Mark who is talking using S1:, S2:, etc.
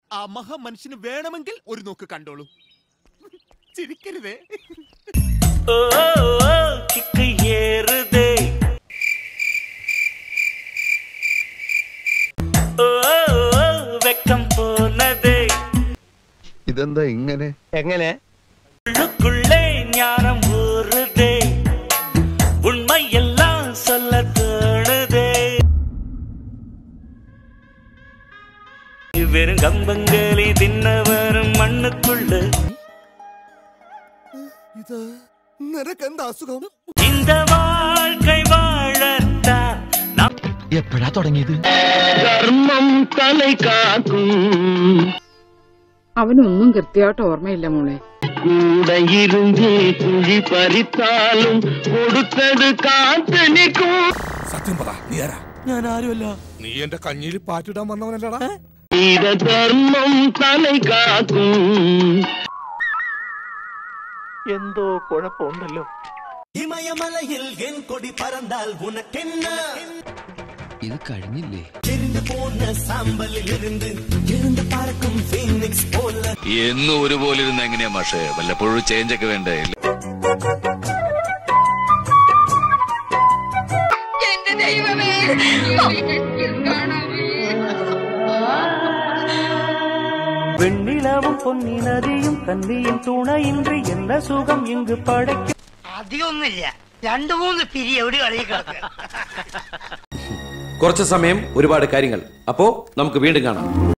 S1: ആ മഹാമനുഷ്യന് വേണമെങ്കിൽ ഒരു നോക്ക് കണ്ടോളൂ ചിരിക്കരുതേ
S2: ഓ ഓ, ഓ, കിക്ക് ഏറുതേ ഓ ഓ, ഓ, വെക്കം പോന്നതേ
S3: ഇതെന്താ ഇങ്ങനെ
S4: എങ്ങനെ
S2: உள்ளுக்குள்ளே ஞானம் ஊறுதே உண்மை எல்லாம் சொல்ல தோணுதே வெறும் கம்பங்களி தின்ன வரும் மண்ணுக்குள்ள
S1: ഇത് നിനക്കെന്താ അസുഖം
S2: இந்த வாழ்க்கை வாழத்தான் நாம்
S5: എപ്പോഴാ തുടങ്ങിയത്
S4: ധർമ്മം തലൈ കാക്കും
S6: അവനൊന്നും കൃത്യമായിട്ട് ഓർമ്മയില്ല മോളെ
S4: കൂടെ ഇരുന്ന് കുഴി പറിത്താലും കൊടുത്തത് കാത്തു നിൽക്കും
S7: സത്യം പറ നീ ആരാ ഞാൻ ആരുമല്ല നീ എന്റെ കഞ്ഞിയിൽ പാറ്റിടാൻ വന്നവനല്ലടാ
S4: ധർമ്മം തലൈ കാക്കും
S5: എന്തോ കുഴപ്പമുണ്ടല്ലോ
S8: இமயமலையில் என் கொடி பறந்தால் உனக்கென்ன
S5: ഇത് കഴിഞ്ഞില്ലേ
S8: எரிந்து போன சாம்பலில் இருந்து எழுந்து பறக்கும் ஃபீனிக்ஸ் போல
S9: എന്നും ഒരുപോലെ ഇരുന്ന് എങ്ങനെയാ മാഷേ വല്ലപ്പോഴും ചേഞ്ച് ഒക്കെ വേണ്ടേ
S10: എന്റെ ദൈവമേ
S2: வெண்ணிலவும் பொன்னி நதியும் கன்னியின் துணையின்றி என்ன சுகம் இங்கு படைக்க
S4: അധികമൊന്നുമില്ല രണ്ടു മൂന്ന് പിരി എവിടെ കളി കിടക്കുക
S11: കുറച്ച് സമയം ഒരുപാട് കാര്യങ്ങൾ അപ്പോ നമുക്ക് വീണ്ടും കാണാം